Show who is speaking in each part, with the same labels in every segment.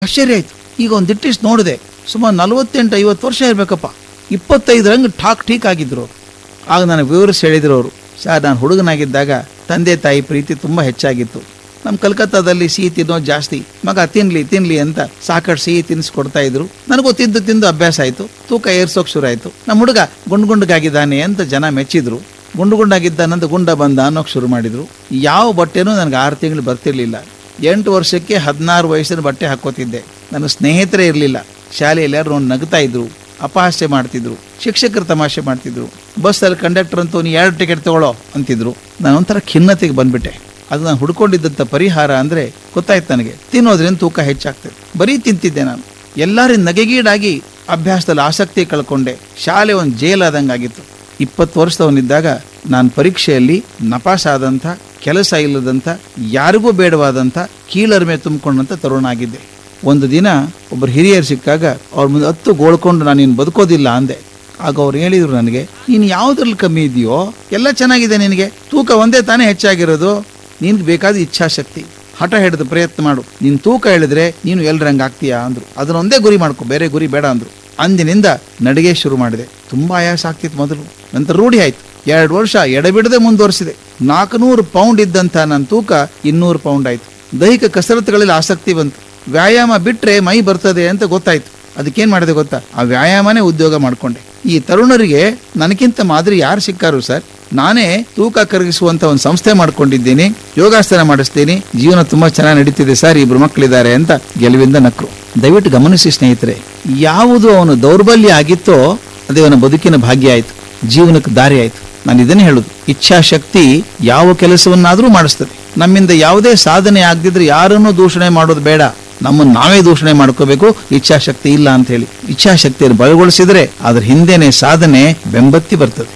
Speaker 1: ಆಶ್ಚರ್ಯ ಆಯ್ತು ಈಗ ಒಂದು ದಿಟ್ಟಿಸ್ ನೋಡಿದೆ ಸುಮಾರು ನಲವತ್ತೆಂಟು ಐವತ್ತು ವರ್ಷ ಇರ್ಬೇಕಪ್ಪ ಇಪ್ಪತ್ತೈದರಂಗ್ ಠಾಕ್ ಠೀಕ್ ಆಗಿದ್ರು ಅವ್ರು. ಆಗ ನನಗೆ ವಿವರಿಸಿ ಹೇಳಿದ್ರು ಅವರು ಸರ್ ನಾನು ಹುಡುಗನಾಗಿದ್ದಾಗ ತಂದೆ ತಾಯಿ ಪ್ರೀತಿ ತುಂಬ ಹೆಚ್ಚಾಗಿತ್ತು ನಮ್ಮ ಕಲ್ಕತ್ತಾದಲ್ಲಿ ಸಿಹಿ ತಿನ್ನೋದು ಜಾಸ್ತಿ ಮಗ ತಿನ್ಲಿ ತಿನ್ಲಿ ಅಂತ ಸಾಕಷ್ಟು ಸಿಹಿ ತಿನ್ನಿಸ್ಕೊಡ್ತಾ ಇದ್ರು ನನಗೂ ತಿಂದು ತಿಂದು ಅಭ್ಯಾಸ ಆಯ್ತು ತೂಕ ಏರ್ಸೋಕ್ ಶುರು ಆಯ್ತು ನಮ್ಮ ಹುಡುಗ ಗುಂಡು ಗುಂಡಗಾಗಿದ್ದಾನೆ ಅಂತ ಜನ ಮೆಚ್ಚಿದ್ರು ಗುಂಡು ಗುಂಡಾಗಿದ್ದಾನಂತ ಗುಂಡ ಬಂದ ಅನ್ನೋಕೆ ಶುರು ಮಾಡಿದ್ರು ಯಾವ ಬಟ್ಟೆನೂ ನನಗೆ ಆರು ತಿಂಗಳು ಬರ್ತಿರ್ಲಿಲ್ಲ ಎಂಟು ವರ್ಷಕ್ಕೆ ಹದಿನಾರು ವಯಸ್ಸಿನ ಬಟ್ಟೆ ಹಾಕೋತಿದ್ದೆ ನನ್ನ ಸ್ನೇಹಿತರೇ ಇರಲಿಲ್ಲ ಶಾಲೆಯಲ್ಲಿ ಯಾರು ನೋಡಿ ನಗ್ತಾ ಇದ್ರು ಅಪಹಾಸ್ಯ ಮಾಡ್ತಿದ್ರು ಶಿಕ್ಷಕರು ತಮಾಷೆ ಮಾಡ್ತಿದ್ರು ಬಸ್ಸಲ್ಲಿ ಕಂಡಕ್ಟರ್ ಅಂತೂ ನೀ ಎರಡು ಟಿಕೆಟ್ ತಗೊಳ್ಳೋ ಅಂತಿದ್ರು ನಾನು ಒಂಥರ ಖಿನ್ನತೆಗೆ ಬಂದ್ಬಿಟ್ಟೆ ಅದು ನಾನು ಹುಡ್ಕೊಂಡಿದ್ದಂಥ ಪರಿಹಾರ ಅಂದರೆ ಗೊತ್ತಾಯ್ತು ನನಗೆ ತಿನ್ನೋದ್ರಿಂದ ತೂಕ ಹೆಚ್ಚಾಗ್ತದೆ ಬರೀ ತಿಂತಿದ್ದೆ ನಾನು ಎಲ್ಲರಿಂದ ನಗೆಗೀಡಾಗಿ ಅಭ್ಯಾಸದಲ್ಲಿ ಆಸಕ್ತಿ ಕಳ್ಕೊಂಡೆ ಶಾಲೆ ಒಂದು ಜೈಲ್ ಆದಂಗಾಗಿತ್ತು ಇಪ್ಪತ್ತು ವರ್ಷದವನಿದ್ದಾಗ ನಾನು ಪರೀಕ್ಷೆಯಲ್ಲಿ ನಪಾಸಾದಂಥ ಕೆಲಸ ಇಲ್ಲದಂಥ ಯಾರಿಗೂ ಬೇಡವಾದಂಥ ಕೀಳರಿಮೆ ತುಂಬಿಕೊಂಡಂಥ ತರುಣ ಆಗಿದ್ದೆ ಒಂದು ದಿನ ಒಬ್ಬರು ಹಿರಿಯರು ಸಿಕ್ಕಾಗ ಅವ್ರ ಮುಂದೆ ಹತ್ತು ಗೋಳ್ಕೊಂಡು ನಾನು ಇನ್ನು ಬದುಕೋದಿಲ್ಲ ಅಂದೆ ಆಗ ಅವ್ರು ಹೇಳಿದ್ರು ನನಗೆ ನೀನು ಯಾವುದ್ರಲ್ಲಿ ಕಮ್ಮಿ ಇದೆಯೋ ಎಲ್ಲ ಚೆನ್ನಾಗಿದೆ ನಿನಗೆ ತೂಕ ಒಂದೇ ತಾನೇ ಹೆಚ್ಚಾಗಿರೋದು ನಿನ್ಗೆ ಬೇಕಾದ ಇಚ್ಛಾಶಕ್ತಿ ಹಠ ಹಿಡಿದು ಪ್ರಯತ್ನ ಮಾಡು ನಿನ್ ತೂಕ ಹೇಳಿದ್ರೆ ನೀನು ಎಲ್ರಂಗ್ ಆಗ್ತೀಯಾ ಅಂದ್ರು ಅದನ್ನೊಂದೇ ಗುರಿ ಮಾಡ್ಕೊ ಬೇರೆ ಗುರಿ ಬೇಡ ಅಂದ್ರು ಅಂದಿನಿಂದ ನಡಿಗೆ ಶುರು ಮಾಡಿದೆ ತುಂಬಾ ಆಯಾಸ ಆಗ್ತಿತ್ತು ಮೊದಲು ನಂತರ ರೂಢಿ ಆಯ್ತು ಎರಡು ವರ್ಷ ಎಡಬಿಡದೆ ಮುಂದುವರಿಸಿದೆ ನಾಲ್ಕುನೂರು ಪೌಂಡ್ ಇದ್ದಂಥ ನನ್ನ ತೂಕ ಇನ್ನೂರು ಪೌಂಡ್ ಆಯ್ತು ದೈಹಿಕ ಕಸರತ್ತುಗಳಲ್ಲಿ ಆಸಕ್ತಿ ಬಂತು ವ್ಯಾಯಾಮ ಬಿಟ್ರೆ ಮೈ ಬರ್ತದೆ ಅಂತ ಗೊತ್ತಾಯ್ತು ಅದಕ್ಕೇನ್ ಮಾಡಿದೆ ಗೊತ್ತಾ ಆ ವ್ಯಾಯಾಮನೇ ಉದ್ಯೋಗ ಮಾಡ್ಕೊಂಡೆ ಈ ತರುಣರಿಗೆ ನನಗಿಂತ ಮಾದರಿ ಯಾರು ಸಿಕ್ಕಾರು ಸರ್ ನಾನೇ ತೂಕ ಕರಗಿಸುವಂತ ಒಂದು ಸಂಸ್ಥೆ ಮಾಡ್ಕೊಂಡಿದ್ದೀನಿ ಯೋಗಾಸನ ಮಾಡಿಸ್ತೀನಿ ಜೀವನ ತುಂಬಾ ಚೆನ್ನಾಗಿ ನಡೀತಿದೆ ಸರ್ ಇಬ್ರು ಮಕ್ಕಳಿದ್ದಾರೆ ಅಂತ ಗೆಲುವಿಂದ ನಕ್ರು ದಯವಿಟ್ಟು ಗಮನಿಸಿ ಸ್ನೇಹಿತರೆ ಯಾವುದು ಅವನು ದೌರ್ಬಲ್ಯ ಆಗಿತ್ತೋ ಅದೇ ಅವನ ಬದುಕಿನ ಭಾಗ್ಯ ಆಯ್ತು ಜೀವನಕ್ಕೆ ದಾರಿ ಆಯ್ತು ನಾನು ಇದನ್ನೇ ಹೇಳುದು ಇಚ್ಛಾಶಕ್ತಿ ಯಾವ ಕೆಲಸವನ್ನಾದ್ರೂ ಮಾಡಿಸ್ತದೆ ನಮ್ಮಿಂದ ಯಾವುದೇ ಸಾಧನೆ ಆಗದಿದ್ರೆ ಯಾರನ್ನೂ ದೂಷಣೆ ಮಾಡೋದು ಬೇಡ ನಮ್ಮನ್ನು ನಾವೇ ದೂಷಣೆ ಮಾಡ್ಕೋಬೇಕು ಇಚ್ಛಾಶಕ್ತಿ ಇಲ್ಲ ಅಂತ ಹೇಳಿ ಇಚ್ಛಾಶಕ್ತಿಯನ್ನು ಬಲಗೊಳಿಸಿದ್ರೆ ಅದ್ರ ಹಿಂದೆನೆ ಸಾಧನೆ ಬೆಂಬತ್ತಿ ಬರ್ತದೆ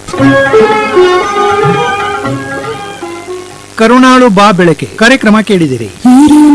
Speaker 2: ಕರುಣಾಳು ಬಾ ಬೆಳಕೆ ಕಾರ್ಯಕ್ರಮ ಕೇಳಿದಿರಿ